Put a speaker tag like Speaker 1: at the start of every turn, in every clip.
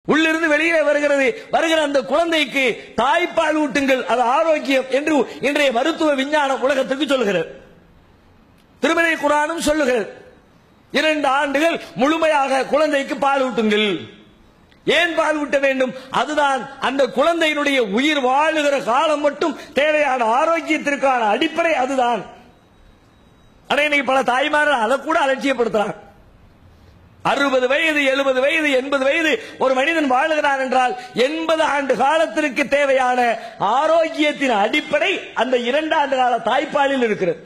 Speaker 1: உள்ளிருந்து வெளியே வருகிறது வருகிற அந்த குழந்தைக்கு தாய்ப்பால் ஊட்டுங்கள் அது ஆரோக்கியம் என்று இன்றைய மருத்துவ விஞ்ஞானம் உலகத்துக்கு சொல்லுகிறது திருமலை குரானும் சொல்லுகிறது இரண்டு ஆண்டுகள் முழுமையாக குழந்தைக்கு பால் ஊட்டுங்கள் ஏன் பால் ஊட்ட வேண்டும் அதுதான் அந்த குழந்தையினுடைய உயிர் வாழுகிற காலம் மட்டும் தேவையான ஆரோக்கியத்திற்கான அடிப்படை அதுதான் ஆனா இன்னைக்கு பல தாய்மார்கள் அதை கூட அலட்சியப்படுத்துறாங்க அறுபது வயது எழுபது வயது எண்பது வயது ஒரு மனிதன் வாழுகிறான் என்றால் எண்பது ஆண்டு காலத்திற்கு தேவையான ஆரோக்கியத்தின் அடிப்படை அந்த இரண்டு ஆண்டு கால தாய்ப்பாலில் இருக்கிறது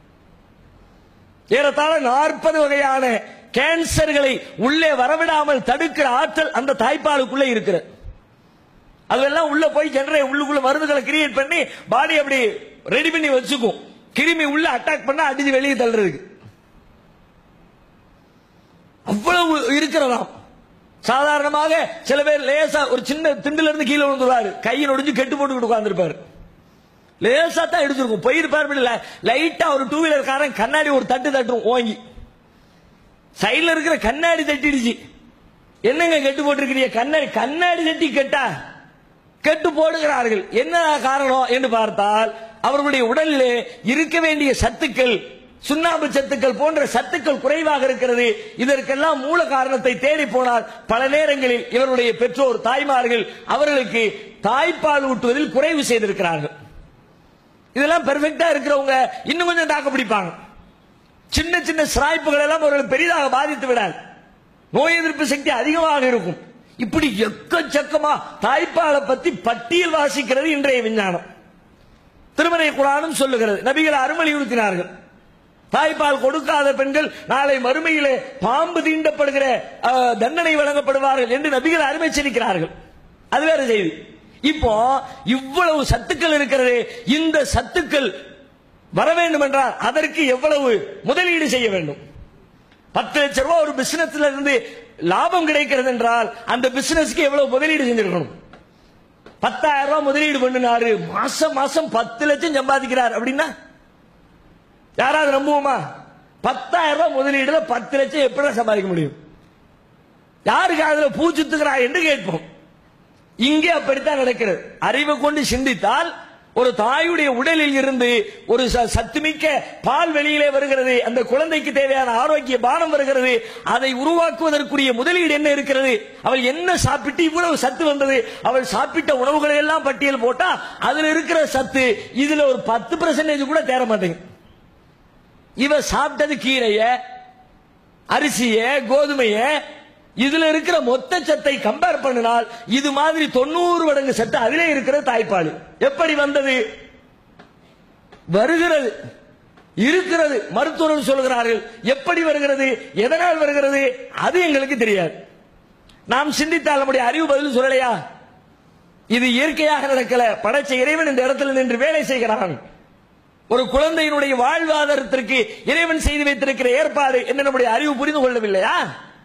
Speaker 1: ஏறத்தாழ நாற்பது வகையான கேன்சர்களை உள்ளே வரவிடாமல் தடுக்கிற ஆற்றல் அந்த தாய்ப்பாலுக்குள்ளே இருக்கிறது அதெல்லாம் உள்ள போய் ஜெனரே உள்ளுக்குள்ள மருந்துகளை கிரியேட் பண்ணி பாடி அப்படி ரெடி பண்ணி வச்சுக்கும் கிருமி உள்ள அட்டாக் பண்ணா அடிச்சு வெளியே தள்ளுறதுக்கு அவ்வளவு இருக்கிறதாம் சாதாரணமாக சில பேர் லேசா ஒரு சின்ன திண்டுல இருந்து கீழே விழுந்துருவாரு கையில் ஒடிஞ்சு கெட்டு போட்டு உட்கார்ந்துருப்பாரு லேசா தான் எடுத்திருக்கும் போயிருப்பார் இல்ல லைட்டா ஒரு டூ வீலர் காரன் கண்ணாடி ஒரு தட்டு தட்டும் ஓங்கி சைடுல இருக்கிற கண்ணாடி தட்டிடுச்சு என்னங்க கெட்டு போட்டிருக்கிறீங்க கண்ணாடி கண்ணாடி தட்டி கெட்டா கெட்டு போடுகிறார்கள் என்ன காரணம் என்று பார்த்தால் அவர்களுடைய உடலிலே இருக்க வேண்டிய சத்துக்கள் சுண்ணாம்பு சத்துக்கள் போன்ற சத்துக்கள் குறைவாக இருக்கிறது இதற்கெல்லாம் மூல காரணத்தை தேடி போனால் பல நேரங்களில் இவருடைய பெற்றோர் தாய்மார்கள் அவர்களுக்கு தாய்ப்பால் ஊட்டுவதில் குறைவு செய்திருக்கிறார்கள் இதெல்லாம் பெர்ஃபெக்டா இருக்கிறவங்க இன்னும் கொஞ்சம் தாக்கு பிடிப்பாங்க சின்ன சின்ன சிராய்ப்புகள் எல்லாம் அவர்கள் பெரிதாக பாதித்து விடாது நோய் எதிர்ப்பு சக்தி அதிகமாக இருக்கும் இப்படி எக்கச்சக்கமா தாய்ப்பாலை பத்தி பட்டியல் வாசிக்கிறது இன்றைய விஞ்ஞானம் திருமறை குரானும் சொல்லுகிறது நபிகள் அருமலியுறுத்தினார்கள் தாய்ப்பால் கொடுக்காத பெண்கள் நாளை மறுமையிலே பாம்பு தீண்டப்படுகிற அஹ், தண்டனை வழங்கப்படுவார்கள் என்று நபிகள் அருமை செலுக்கிறார்கள் அது வேற செய்தி இப்போ இவ்வளவு சத்துக்கள் இருக்கிறது இந்த சத்துக்கள் வர வேண்டும் என்றால் அதற்கு எவ்வளவு முதலீடு செய்ய வேண்டும் பத்து லட்சம் ரூபாய் ஒரு பிசினஸ்ல இருந்து லாபம் கிடைக்கிறது என்றால் அந்த பிசினஸ்க்கு எவ்வளவு முதலீடு செஞ்சிருக்கணும் பத்தாயிரம் ரூபாய் முதலீடு பண்ணினாரு மாசம் மாசம் பத்து லட்சம் சம்பாதிக்கிறார் அப்படின்னா யாராவது நம்புவோமா பத்தாயிரம் ரூபாய் முதலீடுல பத்து லட்சம் எப்படி சம்பாதிக்க முடியும் யாருக்கு அதுல பூச்சுத்துக்கிறா என்று கேட்போம் இங்கே அப்படித்தான் நடக்கிறது அறிவை கொண்டு சிந்தித்தால் ஒரு தாயுடைய உடலில் இருந்து ஒரு ச- சத்துமிக்க பால் வெளியிலே வருகிறது அந்த குழந்தைக்கு தேவையான ஆரோக்கிய பானம் வருகிறது அதை உருவாக்குவதற்குரிய முதலீடு என்ன இருக்கிறது அவள் என்ன சாப்பிட்டு இவ்வளவு சத்து வந்தது அவள் சாப்பிட்ட உணவுகளை எல்லாம் பட்டியல் போட்டா அதுல இருக்கிற சத்து இதுல ஒரு பத்து பெர்சன்டேஜ் கூட தேர மாட்டேங்குது இவ சாப்பிட்டது கீரைய அரிசிய கோதுமைய இதுல இருக்கிற மொத்த சத்தை கம்பேர் பண்ணினால் இது மாதிரி தொண்ணூறு மடங்கு சத்து அதிலே இருக்கிற தாய்ப்பால் எப்படி வந்தது வருகிறது இருக்கிறது மருத்துவர்கள் சொல்கிறார்கள் எப்படி வருகிறது எதனால் வருகிறது அது எங்களுக்கு தெரியாது நாம் சிந்தித்தால் நம்முடைய அறிவு பதில் சொல்லலையா இது இயற்கையாக நடக்கல படைச்ச இறைவன் இந்த இடத்துல நின்று வேலை செய்கிறான் ஒரு குழந்தையினுடைய வாழ்வாதாரத்திற்கு இறைவன் செய்து வைத்திருக்கிற ஏற்பாடு என்று நம்முடைய அறிவு புரிந்து கொள்ளவில்லையா